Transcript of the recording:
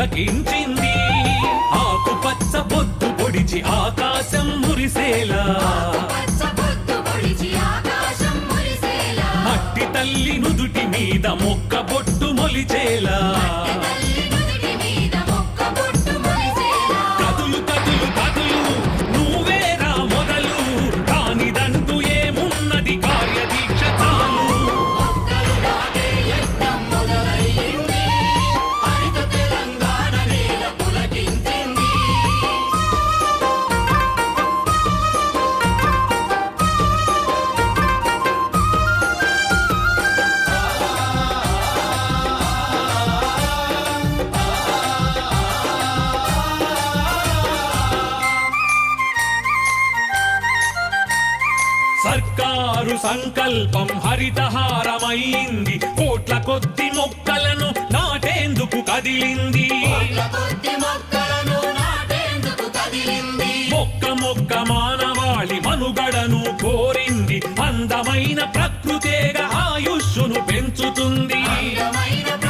పులకించింది ఆకుపచ్చ పొద్దు పొడిచి ఆకాశం మురిసేలా పచ్చ పొద్దు పొడిచి ఆకాశం మురిసేలా మట్టి తల్లి నుదుటి మీద మొక్క బొట్టు మొలిచేలా తల్లి నుదుటి మీద మొక్క పొట్టు మొలిసేలా కదులు కదులు కదులు నువ్వేరా మొదలు కానిదంటూ ఏమున్నది కార్యదీక్ష చాలు మొక్కలు నాటే యజ్ఞం మొదలయ్యింది హరిత తెలంగాణ నేల పులకించింది సర్కారు సంకల్పం హరితహారమైంది కోట్ల కొద్ది మొక్కలను నాటేందుకు కదిలింది కోట్ల కొద్ది మొక్కలను నాటేందుకు కదిలింది మొక్క మొక్క మానవాళి మనుగడను కోరింది అందమైన ప్రకృతేగా ఆయుష్ను పెంచుతుంది అందమైన